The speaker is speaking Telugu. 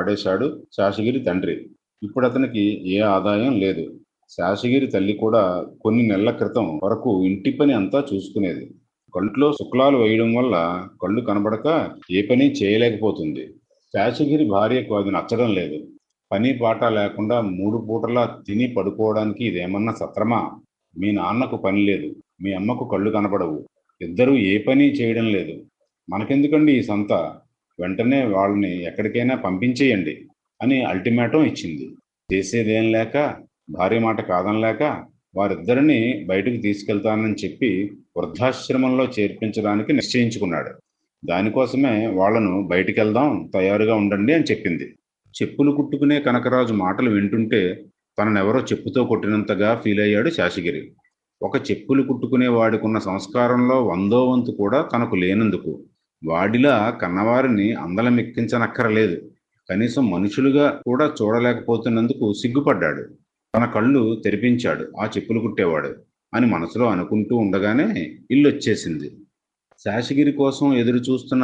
పడేశాడు శాసగిరి తండ్రి ఇప్పుడు అతనికి ఏ ఆదాయం లేదు శాసగిరి తల్లి కూడా కొన్ని నెలల క్రితం వరకు ఇంటి పని అంతా చూసుకునేది కంట్లో శుక్లాలు వేయడం వల్ల కళ్ళు కనబడక ఏ పని చేయలేకపోతుంది శాసగిరి భార్యకు అది నచ్చడం లేదు పని పాట లేకుండా మూడు పూటలా తిని పడుకోవడానికి ఇదేమన్నా సత్రమా మీ నాన్నకు పని లేదు మీ అమ్మకు కళ్ళు కనబడవు ఇద్దరూ ఏ పని చేయడం లేదు మనకెందుకండి ఈ సంత వెంటనే వాళ్ళని ఎక్కడికైనా పంపించేయండి అని అల్టిమేటం ఇచ్చింది చేసేదేం లేక భార్య మాట కాదనలేక వారిద్దరిని బయటకు తీసుకెళ్తానని చెప్పి వృద్ధాశ్రమంలో చేర్పించడానికి నిశ్చయించుకున్నాడు దానికోసమే వాళ్లను బయటికెళ్దాం తయారుగా ఉండండి అని చెప్పింది చెప్పులు కుట్టుకునే కనకరాజు మాటలు వింటుంటే తననెవరో చెప్పుతో కొట్టినంతగా ఫీల్ అయ్యాడు శాసగిరి ఒక చెప్పులు కుట్టుకునే వాడికున్న సంస్కారంలో వందో వంతు కూడా తనకు లేనందుకు వాడిలా కన్నవారిని అందలమెక్కించనక్కరలేదు కనీసం మనుషులుగా కూడా చూడలేకపోతున్నందుకు సిగ్గుపడ్డాడు తన కళ్ళు తెరిపించాడు ఆ చెప్పులు కుట్టేవాడు అని మనసులో అనుకుంటూ ఉండగానే ఇల్లు వచ్చేసింది శాసగిరి కోసం ఎదురు చూస్తున్న